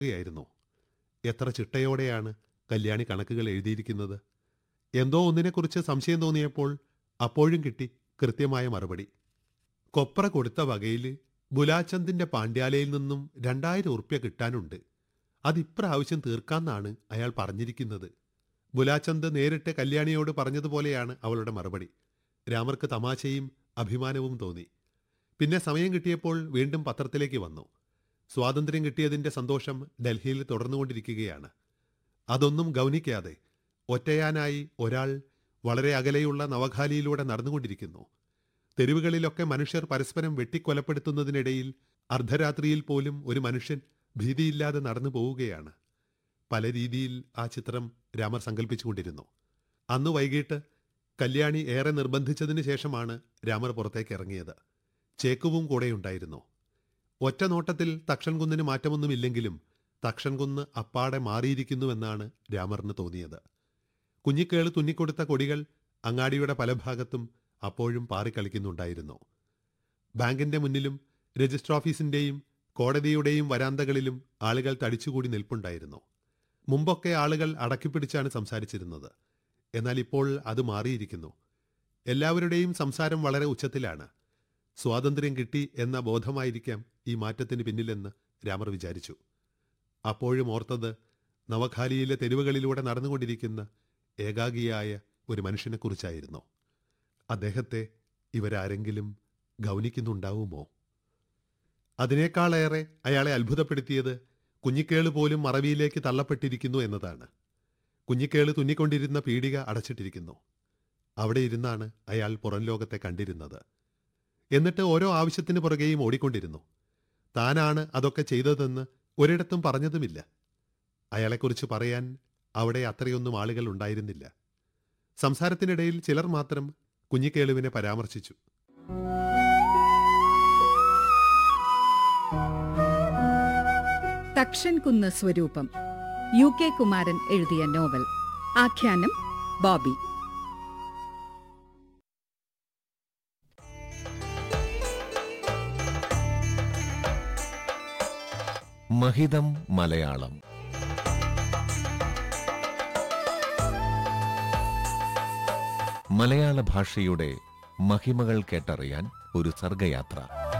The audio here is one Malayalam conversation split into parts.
യായിരുന്നു എത്ര ചിട്ടയോടെയാണ് കല്യാണി കണക്കുകൾ എഴുതിയിരിക്കുന്നത് എന്തോ ഒന്നിനെക്കുറിച്ച് സംശയം തോന്നിയപ്പോൾ അപ്പോഴും കിട്ടി കൃത്യമായ മറുപടി കൊപ്ര കൊടുത്ത വകയിൽ ബുലാചന്ദിന്റെ പാണ്ഡ്യാലയിൽ നിന്നും രണ്ടായിരം ഉറുപ്യ കിട്ടാനുണ്ട് അതിപ്രാവശ്യം തീർക്കാന്നാണ് അയാൾ പറഞ്ഞിരിക്കുന്നത് ബുലാചന്ദ് നേരിട്ട് കല്യാണിയോട് പറഞ്ഞതുപോലെയാണ് അവളുടെ മറുപടി രാമർക്ക് തമാശയും അഭിമാനവും തോന്നി പിന്നെ സമയം കിട്ടിയപ്പോൾ വീണ്ടും പത്രത്തിലേക്ക് വന്നു സ്വാതന്ത്ര്യം കിട്ടിയതിന്റെ സന്തോഷം ഡൽഹിയിൽ തുടർന്നുകൊണ്ടിരിക്കുകയാണ് അതൊന്നും ഗൗനിക്കാതെ ഒറ്റയാനായി ഒരാൾ വളരെ അകലെയുള്ള നവഖാലിയിലൂടെ നടന്നുകൊണ്ടിരിക്കുന്നു തെരുവുകളിലൊക്കെ മനുഷ്യർ പരസ്പരം വെട്ടിക്കൊലപ്പെടുത്തുന്നതിനിടയിൽ അർദ്ധരാത്രിയിൽ പോലും ഒരു മനുഷ്യൻ ഭീതിയില്ലാതെ നടന്നു പോവുകയാണ് പല രീതിയിൽ ആ ചിത്രം രാമർ സങ്കല്പിച്ചുകൊണ്ടിരുന്നു അന്ന് വൈകിട്ട് കല്യാണി ഏറെ നിർബന്ധിച്ചതിന് ശേഷമാണ് രാമർ പുറത്തേക്ക് ഇറങ്ങിയത് ചേക്കുവും കൂടെയുണ്ടായിരുന്നു ഒറ്റ നോട്ടത്തിൽ തക്ഷൻകുന്നിന് മാറ്റമൊന്നുമില്ലെങ്കിലും തക്ഷൻകുന്ന് അപ്പാടെ മാറിയിരിക്കുന്നുവെന്നാണ് രാമറിന് തോന്നിയത് കുഞ്ഞിക്കേള് തുന്നിക്കൊടുത്ത കൊടികൾ അങ്ങാടിയുടെ പല ഭാഗത്തും അപ്പോഴും പാറിക്കളിക്കുന്നുണ്ടായിരുന്നു ബാങ്കിന്റെ മുന്നിലും രജിസ്റ്റർ ഓഫീസിന്റെയും കോടതിയുടെയും വരാന്തകളിലും ആളുകൾ തടിച്ചുകൂടി നിൽപ്പുണ്ടായിരുന്നു മുമ്പൊക്കെ ആളുകൾ അടക്കിപ്പിടിച്ചാണ് സംസാരിച്ചിരുന്നത് എന്നാൽ ഇപ്പോൾ അത് മാറിയിരിക്കുന്നു എല്ലാവരുടെയും സംസാരം വളരെ ഉച്ചത്തിലാണ് സ്വാതന്ത്ര്യം കിട്ടി എന്ന ബോധമായിരിക്കാം ഈ മാറ്റത്തിന് പിന്നിലെന്ന് രാമർ വിചാരിച്ചു അപ്പോഴും ഓർത്തത് നവഖാലിയിലെ തെരുവുകളിലൂടെ നടന്നുകൊണ്ടിരിക്കുന്ന ഏകാഗിയായ ഒരു മനുഷ്യനെക്കുറിച്ചായിരുന്നു അദ്ദേഹത്തെ ഇവരാരെങ്കിലും ഗൗനിക്കുന്നുണ്ടാവുമോ അതിനേക്കാളേറെ അയാളെ അത്ഭുതപ്പെടുത്തിയത് കുഞ്ഞിക്കേള് പോലും മറവിയിലേക്ക് തള്ളപ്പെട്ടിരിക്കുന്നു എന്നതാണ് കുഞ്ഞിക്കേള് തുന്നിക്കൊണ്ടിരുന്ന പീടിക അടച്ചിട്ടിരിക്കുന്നു അവിടെ ഇരുന്നാണ് അയാൾ പുറം ലോകത്തെ കണ്ടിരുന്നത് എന്നിട്ട് ഓരോ ആവശ്യത്തിന് പുറകെയും ഓടിക്കൊണ്ടിരുന്നു താനാണ് അതൊക്കെ ചെയ്തതെന്ന് ഒരിടത്തും പറഞ്ഞതുമില്ല അയാളെക്കുറിച്ച് പറയാൻ അവിടെ അത്രയൊന്നും ആളുകൾ ഉണ്ടായിരുന്നില്ല സംസാരത്തിനിടയിൽ ചിലർ മാത്രം കുഞ്ഞിക്കേളുവിനെ പരാമർശിച്ചു തക്ഷൻ കുന്ന് സ്വരൂപം യു കെ കുമാരൻ എഴുതിയ നോവൽ ആഖ്യാനം ബോബി മഹിതം മലയാളം മലയാള ഭാഷയുടെ മഹിമകൾ കേട്ടറിയാൻ ഒരു സർഗയാത്ര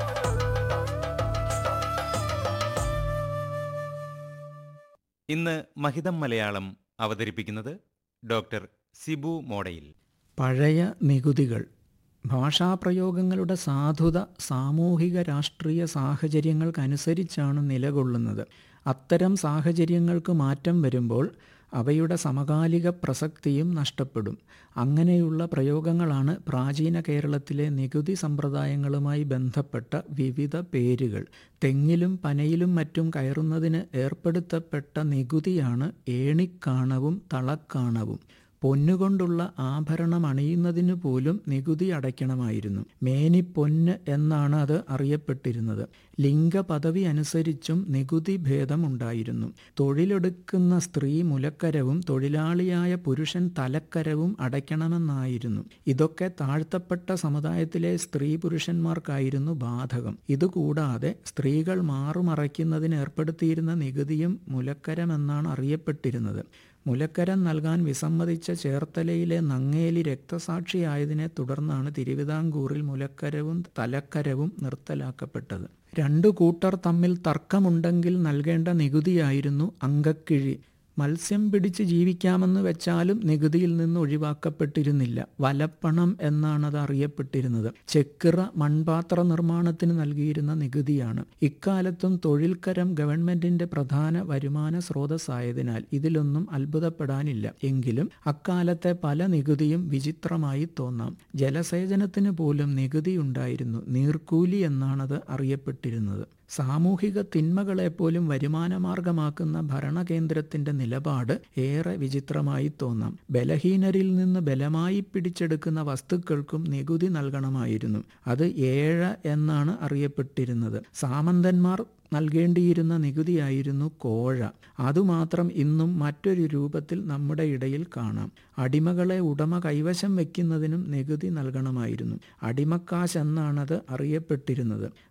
ഇന്ന് മഹിതം മലയാളം അവതരിപ്പിക്കുന്നത് ഡോക്ടർ സിബു മോഡയിൽ പഴയ നികുതികൾ ഭാഷാപ്രയോഗങ്ങളുടെ സാധുത സാമൂഹിക രാഷ്ട്രീയ സാഹചര്യങ്ങൾക്കനുസരിച്ചാണ് നിലകൊള്ളുന്നത് അത്തരം സാഹചര്യങ്ങൾക്ക് മാറ്റം വരുമ്പോൾ അവയുടെ സമകാലിക പ്രസക്തിയും നഷ്ടപ്പെടും അങ്ങനെയുള്ള പ്രയോഗങ്ങളാണ് പ്രാചീന കേരളത്തിലെ നികുതി സമ്പ്രദായങ്ങളുമായി ബന്ധപ്പെട്ട വിവിധ പേരുകൾ തെങ്ങിലും പനയിലും മറ്റും കയറുന്നതിന് ഏർപ്പെടുത്തപ്പെട്ട നികുതിയാണ് ഏണിക്കാണവും തളക്കാണവും പൊന്നുകൊണ്ടുള്ള ആഭരണം അണിയുന്നതിനു പോലും നികുതി അടയ്ക്കണമായിരുന്നു മേനിപ്പൊന്ന് എന്നാണ് അത് അറിയപ്പെട്ടിരുന്നത് ലിംഗപദവി അനുസരിച്ചും നികുതി ഭേദമുണ്ടായിരുന്നു തൊഴിലെടുക്കുന്ന സ്ത്രീ മുലക്കരവും തൊഴിലാളിയായ പുരുഷൻ തലക്കരവും അടയ്ക്കണമെന്നായിരുന്നു ഇതൊക്കെ താഴ്ത്തപ്പെട്ട സമുദായത്തിലെ സ്ത്രീ പുരുഷന്മാർക്കായിരുന്നു ബാധകം ഇതുകൂടാതെ സ്ത്രീകൾ മാറുമറയ്ക്കുന്നതിന് ഏർപ്പെടുത്തിയിരുന്ന നികുതിയും മുലക്കരമെന്നാണ് അറിയപ്പെട്ടിരുന്നത് മുലക്കരം നൽകാൻ വിസമ്മതിച്ച ചേർത്തലയിലെ നങ്ങേലി രക്തസാക്ഷിയായതിനെ തുടർന്നാണ് തിരുവിതാംകൂറിൽ മുലക്കരവും തലക്കരവും നിർത്തലാക്കപ്പെട്ടത് രണ്ടു കൂട്ടർ തമ്മിൽ തർക്കമുണ്ടെങ്കിൽ നൽകേണ്ട നികുതിയായിരുന്നു അങ്കക്കിഴി മത്സ്യം പിടിച്ച് ജീവിക്കാമെന്ന് വെച്ചാലും നികുതിയിൽ നിന്ന് ഒഴിവാക്കപ്പെട്ടിരുന്നില്ല വലപ്പണം എന്നാണ് അത് അറിയപ്പെട്ടിരുന്നത് ചെക്കിറ മൺപാത്ര നിർമ്മാണത്തിന് നൽകിയിരുന്ന നികുതിയാണ് ഇക്കാലത്തും തൊഴിൽക്കരം ഗവൺമെന്റിന്റെ പ്രധാന വരുമാന സ്രോതസ്സായതിനാൽ ഇതിലൊന്നും അത്ഭുതപ്പെടാനില്ല എങ്കിലും അക്കാലത്തെ പല നികുതിയും വിചിത്രമായി തോന്നാം ജലസേചനത്തിന് പോലും നികുതി ഉണ്ടായിരുന്നു നീർക്കൂലി എന്നാണത് അറിയപ്പെട്ടിരുന്നത് സാമൂഹിക തിന്മകളെപ്പോലും വരുമാനമാർഗമാക്കുന്ന ഭരണകേന്ദ്രത്തിന്റെ നിലപാട് ഏറെ വിചിത്രമായി തോന്നാം ബലഹീനരിൽ നിന്ന് ബലമായി പിടിച്ചെടുക്കുന്ന വസ്തുക്കൾക്കും നികുതി നൽകണമായിരുന്നു അത് ഏഴ എന്നാണ് അറിയപ്പെട്ടിരുന്നത് സാമന്തന്മാർ നൽകേണ്ടിയിരുന്ന നികുതിയായിരുന്നു കോഴ അതുമാത്രം ഇന്നും മറ്റൊരു രൂപത്തിൽ നമ്മുടെ ഇടയിൽ കാണാം അടിമകളെ ഉടമ കൈവശം വയ്ക്കുന്നതിനും നികുതി നൽകണമായിരുന്നു അടിമക്കാശ് എന്നാണത് അറിയപ്പെട്ടിരുന്നത്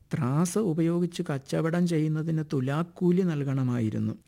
ത്രാസ് ഉപയോഗിച്ച് കച്ചവടം ചെയ്യുന്നതിന് തുലാക്കൂലി നൽകണമായിരുന്നു